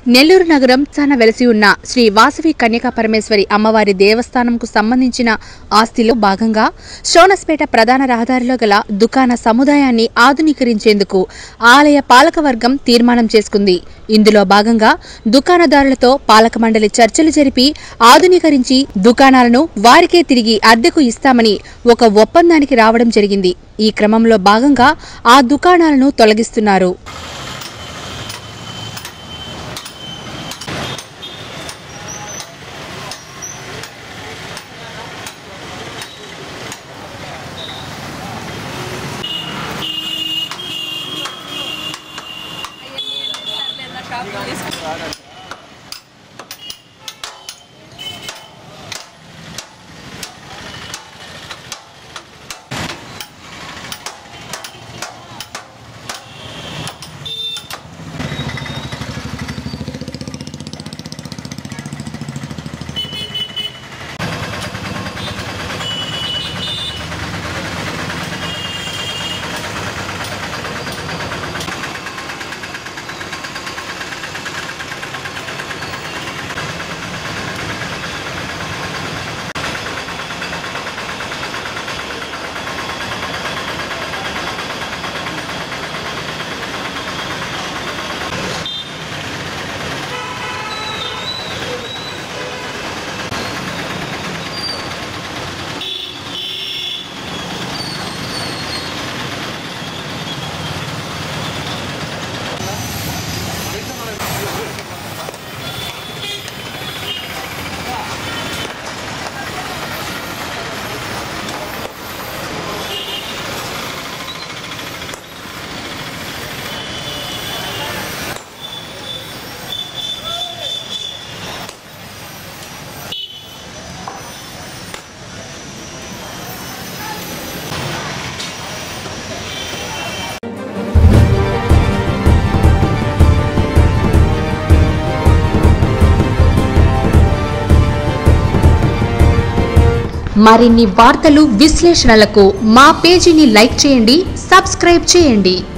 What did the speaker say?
నెల్లూరు నగరం చాన వెలసి ఉన్న శ్రీ వాసవి కన్యకా పరమేశ్వరి అమ్మవారి దేవస్థానంకు సంబంధించిన ఆస్తిలో భాగంగా షోనస్పేట ప్రధాన రహదారిలో గల దుకాణ సముదాయాన్ని ఆధునీకరించేందుకు ఆలయ పాలకవర్గం తీర్మానం చేసుకుంది ఇందులో భాగంగా దుకాణదారులతో పాలక మండలి చర్చలు జరిపి ఆధునీకరించి దుకాణాలను వారికే తిరిగి అద్దెకు ఇస్తామని ఒక ఒప్పందానికి రావడం జరిగింది ఈ క్రమంలో భాగంగా ఆ దుకాణాలను తొలగిస్తున్నారు మరిన్ని వార్తలు విశ్లేషణలకు మా పేజీని లైక్ చేయండి సబ్స్క్రైబ్ చేయండి